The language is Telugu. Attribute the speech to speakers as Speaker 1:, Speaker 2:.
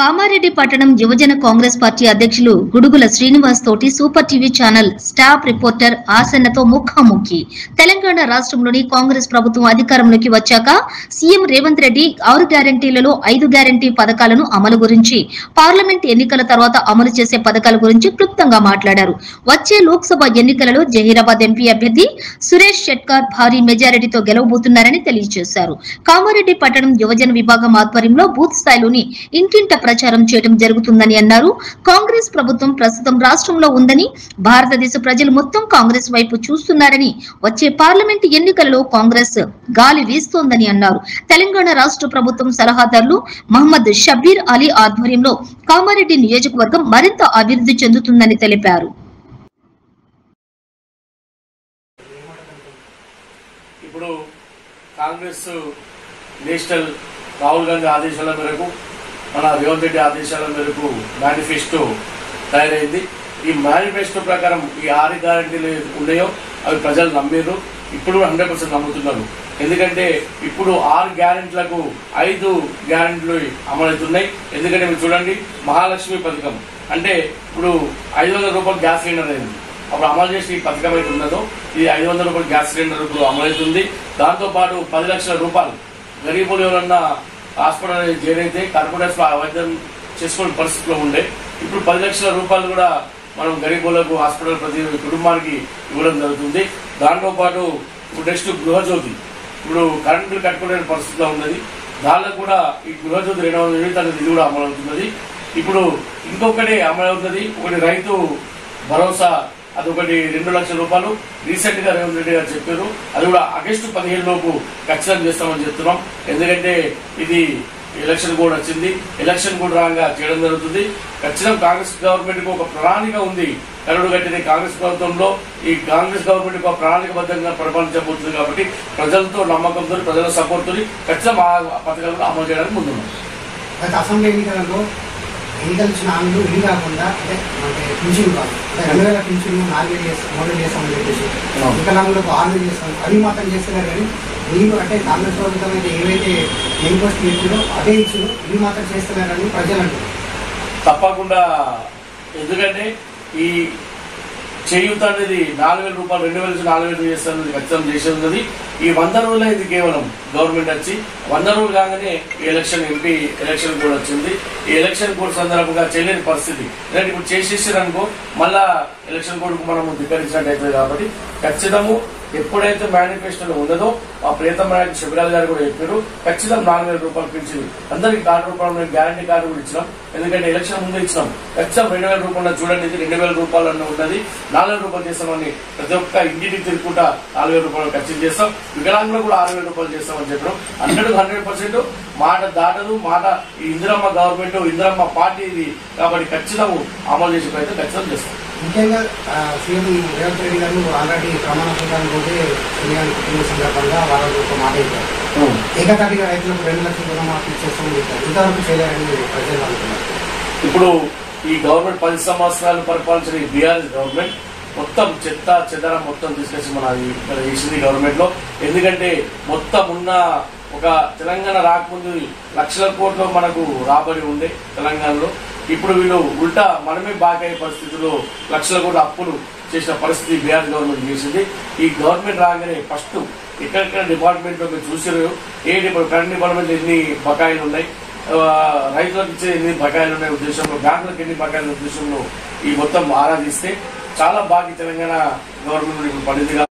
Speaker 1: కామారెడ్డి పట్టణం యువజన కాంగ్రెస్ పార్టీ అధ్యక్షులు గుడుగుల శ్రీనివాస్ తోటి super TV channel staff reporter ఆసన్నతో ముఖాముఖి తెలంగాణ రాష్ట్రంలోని కాంగ్రెస్ ప్రభుత్వం అధికారంలోకి వచ్చాక సీఎం రేవంత్ రెడ్డి ఆరు గ్యారంటీలలో ఐదు గ్యారంటీ పథకాలను అమలు గురించి పార్లమెంట్ ఎన్నికల తర్వాత అమలు చేసే పథకాల గురించి క్లుప్తంగా మాట్లాడారు వచ్చే లోక్సభ ఎన్నికలలో జహీరాబాద్ ఎంపీ అభ్యర్థి సురేష్ షెట్కార్ భారీ మెజారిటీతో గెలవబోతున్నారని తెలియజేశారు కామారెడ్డి పట్టణం యువజన విభాగం ఆధ్వర్యంలో బూత్ స్థాయిలోని ఇంటింట ప్రచారం చేయడం జరుగుతుందని అన్నారు కాంగ్రెస్ ప్రభుత్వం ప్రస్తుతం రాష్ట్రంలో ఉందని భారతదేశ ప్రజలు మొత్తం కాంగ్రెస్ వైపు చూస్తున్నారని వచ్చే పార్లమెంట్ ఎన్నికలలో కాంగ్రెస్ గాలి వీస్తోందని అన్నారు తెలంగాణ రాష్ట్ర ప్రభుత్వం సలహాదారులు మహమ్మద్ షబీర్ అలీ ఆధ్వర్యంలో కామారెడ్డి నియోజకవర్గం మరింత అభివృద్ధి చెందుతుందని తెలిపారు
Speaker 2: ఇప్పుడు కాంగ్రెస్ నేషనల్ రాహుల్ గాంధీ ఆదేశాల మేరకు మన రేవంత్ రెడ్డి ఆదేశాల మేరకు మేనిఫెస్టో తయారైంది ఈ మేనిఫెస్టో ప్రకారం ఈ ఆరు గ్యారంటీలు ఉన్నాయో అవి ప్రజలు నమ్మారు ఇప్పుడు హండ్రెడ్ పర్సెంట్ నమ్ముతున్నారు ఎందుకంటే ఇప్పుడు ఆరు గ్యారెంటీలకు ఐదు గ్యారెంటీలు అమలవుతున్నాయి ఎందుకంటే మీరు చూడండి మహాలక్ష్మి పథకం అంటే ఇప్పుడు ఐదు వందల రూపాయలు గ్యాస్ సిలిండర్ అయింది అప్పుడు అమలు చేసిన ఈ పథకం అయితే ఉన్నదో ఇది ఐదు వందల రూపాయల గ్యాస్ సిలిండర్ ఇప్పుడు అమలవుతుంది దాంతో పాటు పది లక్షల రూపాయలు గరీబులు ఎవరన్నా హాస్పిటల్ చేరైతే కార్పొరేట్స్ వైద్యం చేసుకునే పరిస్థితిలో ఉండే ఇప్పుడు పది లక్షల రూపాయలు కూడా మనం గరీబులకు హాస్పిటల్ ప్రతి కుటుంబానికి ఇవ్వడం జరుగుతుంది దాంతో పాటు ఇప్పుడు నెక్స్ట్ గృహజ్యోతి ఇప్పుడు కరెంట్ బిల్ కట్టుకునే పరిస్థితిలో ఉన్నది దానిలో కూడా ఈ గృహజ్యోతి రెండు వందల యూనిట్ అనేది ఇది కూడా అమలవుతున్నది ఇప్పుడు ఇంకొకటి అమలవుతుంది ఒకటి రైతు భరోసా అదొకటి రెండు లక్షల రూపాయలు రీసెంట్ గా రేవంత్ రెడ్డి గారు చెప్పారు అది కూడా ఆగస్టు పదిహేను లోపు ఖచ్చితంగా చేస్తామని చెప్తున్నాం ఎందుకంటే ఇది ఎలక్షన్ కూడా వచ్చింది ఎలక్షన్ కూడా రాగా చేయడం జరుగుతుంది ఖచ్చితంగా కాంగ్రెస్ గవర్నమెంట్ కు ఒక ప్రణాళిక ఉంది కరుడు కట్టిన కాంగ్రెస్ ప్రభుత్వంలో ఈ కాంగ్రెస్ గవర్నమెంట్ ఒక ప్రణాళికబద్ధంగా పరిపాలించబోతుంది కాబట్టి ప్రజలతో నమ్మకంతో ప్రజల సపోర్ట్ తో ఖచ్చితంగా ఆ పథకాలను అమలు చేయడానికి ముందున్నాం
Speaker 3: గత అసెంబ్లీ ఎన్నికలలో ఎన్నికలు ఇచ్చిన హామీలు ఇవి కాకుండా అంటే అంటే పింఛన్ కాదు అంటే రెండు వేల పింఛన్ నాలుగు వేలు చేస్తాం మూడు వేలు చేస్తామని చెప్పేసి
Speaker 2: అవును.
Speaker 3: వికలాంగులకు ఆరు వేలు చేస్తాం అవి మాత్రం చేస్తున్నారు కానీ వీళ్ళు అంటే కాంగ్రెస్ ప్రభుత్వం అయితే ఏవైతే మేనిఫెస్టో ఇచ్చిందో అదే ఇచ్చిందో ఇవి మాత్రం చేస్తున్నారని ప్రజలు అంటారు
Speaker 2: తప్పకుండా ఎందుకంటే ఈ చేయూత అనేది నాలుగు వేల రూపాయలు రెండు వేల నుంచి నాలుగు వేలు చేస్తానని ఖచ్చితం చేసి ఉన్నది ఈ వంద రోజులే ఇది కేవలం గవర్నమెంట్ వచ్చి వంద రోజులు కాగానే ఈ ఎలక్షన్ ఎంపీ ఎలక్షన్ కూడా వచ్చింది ఈ ఎలక్షన్ కోడ్ సందర్భంగా చేయలేని పరిస్థితి ఎందుకంటే ఇప్పుడు చేసేసారనుకో మళ్ళా ఎలక్షన్ కోడ్కు మనము ధిక్కరించినట్టు అవుతుంది కాబట్టి ఖచ్చితము ఎప్పుడైతే మేనిఫెస్టోలో ఉన్నదో ఆ ప్రియతమ నాయకుడు శివరాజ్ గారు కూడా చెప్పారు ఖచ్చితంగా నాలుగు వేల రూపాయలు పెంచింది అందరికి కార్డు రూపాయలు గ్యారంటీ కార్డు కూడా ఇచ్చినాం ఎందుకంటే ఎలక్షన్ ముందు ఇచ్చినాం ఖచ్చితంగా రెండు వేల రూపాయలు చూడండి ఇది రెండు వేల రూపాయలు అన్న ఉన్నది నాలుగు వేల రూపాయలు చేస్తామని ప్రతి ఒక్క ఇంటికి తిరుగుకుంటా నాలుగు వేల రూపాయలు ఖచ్చితంగా చేస్తాం వికలాంగులు కూడా ఆరు వేల రూపాయలు చేస్తామని చెప్పడం హండ్రెడ్ హండ్రెడ్ పర్సెంట్ మాట దాటదు మాట ఈ ఇందిరమ్మ గవర్నమెంట్ ఇందిరమ్మ పార్టీ ఇది కాబట్టి ఖచ్చితంగా అమలు చేసే ప్రయత్నం ఖచ్చితంగా చేస్తాం
Speaker 3: ముఖ్యంగా ఆ, సీఎం రేవంత్ రెడ్డి గారు ఆల్రెడీ ప్రమాణ స్వీకారం పోతే సోనియాని కుటుంబ సందర్భంగా వాళ్ళకు ఒక మాట ఇచ్చారు ఏకతాటిగా రైతులకు రెండు లక్షల రుణమాఫీ ఇచ్చేస్తామని చెప్పారు ఇంతవరకు చేయలేరని ప్రజలు అనుకున్నారు
Speaker 2: ఇప్పుడు ఈ గవర్నమెంట్ పది సంవత్సరాలు పరిపాలించిన ఈ బీఆర్ఎస్ గవర్నమెంట్ మొత్తం చెత్త చెదరం మొత్తం తీసుకొచ్చి మన ఈ- ఇక్కడ చేసింది గవర్నమెంట్ లో ఎందుకంటే మొత్తం ఉన్న ఒక తెలంగాణ రాకముందు లక్షల కోట్లు మనకు రాబడి ఉండే తెలంగాణలో ఇప్పుడు వీళ్ళు ఉల్టా మనమే బాగా అయ్యే పరిస్థితుల్లో లక్షల కోట్ల అప్పులు చేసిన పరిస్థితి బీఆర్ గవర్నమెంట్ చేసింది ఈ గవర్నమెంట్ రాగానే ఫస్ట్ ఎక్కడెక్కడ డిపార్ట్మెంట్ లో మీరు చూసారు ఏ డిపార్ట్మెంట్ కరెంట్ డిపార్ట్మెంట్ ఎన్ని బకాయిలు ఉన్నాయి ఆ, రైతులకు ఇచ్చే ఎన్ని బకాయిలు ఉన్నాయి ఉద్దేశంలో బ్యాంకులకు ఎన్ని బకాయిలు ఉద్దేశంలో ఈ మొత్తం ఆరాధిస్తే చాలా బాగా ఈ తెలంగాణ గవర్నమెంట్ ఇప్పుడు పడింది